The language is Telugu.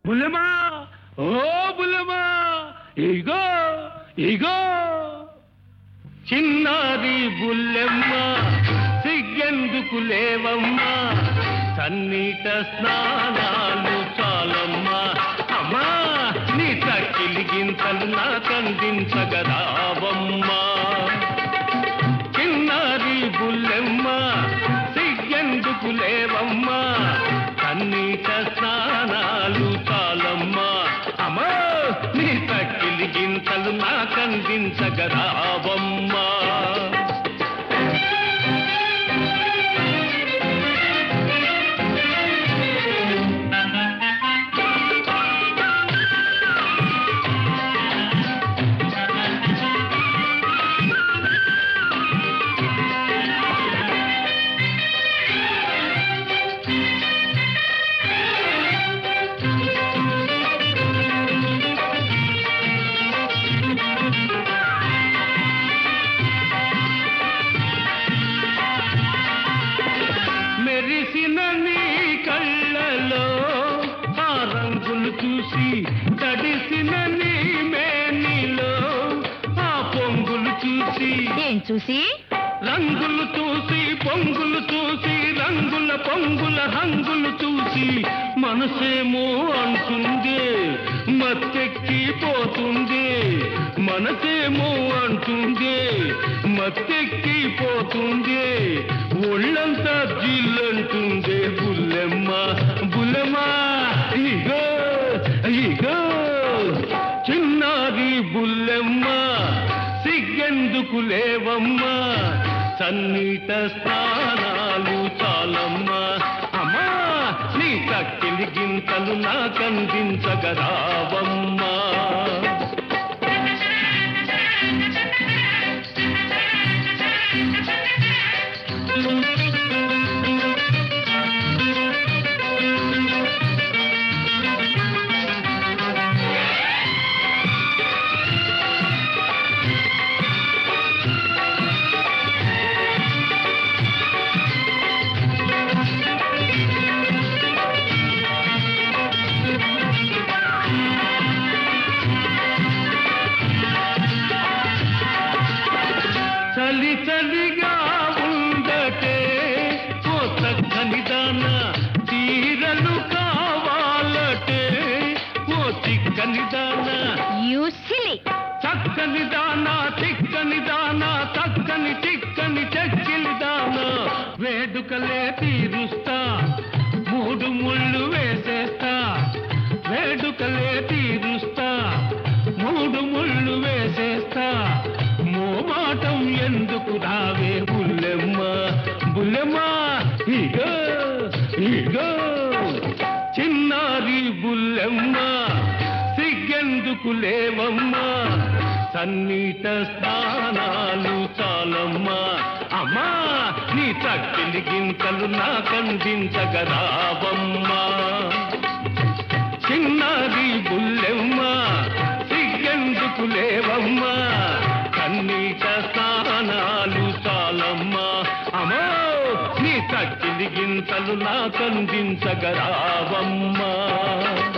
బుల్లెమా ఓ బుల్లెమా ఇగో ఇగో చిన్నారి బుల్లెమ్మ సిగ్గెందుకు లేవమ్మా సన్నీట స్నానాలు చాలమ్మా అమ్మా నీ తక్కిలి గింతలు నాకందించగరావమ్మా చిన్నారి బుల్లెమ్మ సిగ్గెందుకు లేవమ్మా కన్నీట స్నానాలు చాలమ్మా అమ్మా నీ తక్కిలి గింతలు నాకందించగరావమ్మా మెరిసిన నీ కళ్ళలో ఆ రంగులు చూసి తడిసిన నీ మేనిలో ఆ పొంగులు చూసి ఏం చూసి రంగులు చూసి పొంగులు చూసి రంగుల పొంగుల హంగులు చూసి మనసేమో అంటుంది మత్తెక్కి పోతుంది మనసేమో అంటుంది మత్తెక్కి పోతుంది ఒళ్ళంతా జిల్లంటుంది బుల్లెమ్మ బుల్లెమ్మ ఇగో ఇగో చిన్నారి బుల్లెమ్మ సిగ్గెందుకు లేవమ్మా సన్నీట స్నానాలు చాలమ్మా అమ్మా నీ తక్కిలి గింతలు నాకందించగరావమ్మా చలి చలిగా ఉండటే ఓ చక్కని దాన తీరలు కావాలటే ఓ చిక్కని దాన యూసిలి చక్కని దాన చిక్కని దాన చక్కని చిక్కని చెక్కిలి దాన వేడుకలే తీరుస్తా మూడు ముళ్ళు వేసేస్తా వేడుకలే తీరుస్తా మూడు ముళ్ళు వేసేస్తా మోమాటం ఎందుకు రావే బుల్లెమ్మ బుల్లెమ్మ ఇగో ఇగో చిన్నారి బుల్లెమ్మ సిగ్గెందుకు లేవమ్మా సన్నీట స్నానాలు చాలమ్మా అమ్మా నీ తక్కిలి గింతలు నాకందించగరావమ్మా చిన్నారి బుల్లెమ్మ సిగ్గెందుకు లేవమ్మా కన్నీట స్నానాలు చాలమ్మా అమ్మో నీ తక్కిలి గింతలు నాకందించగరావమ్మా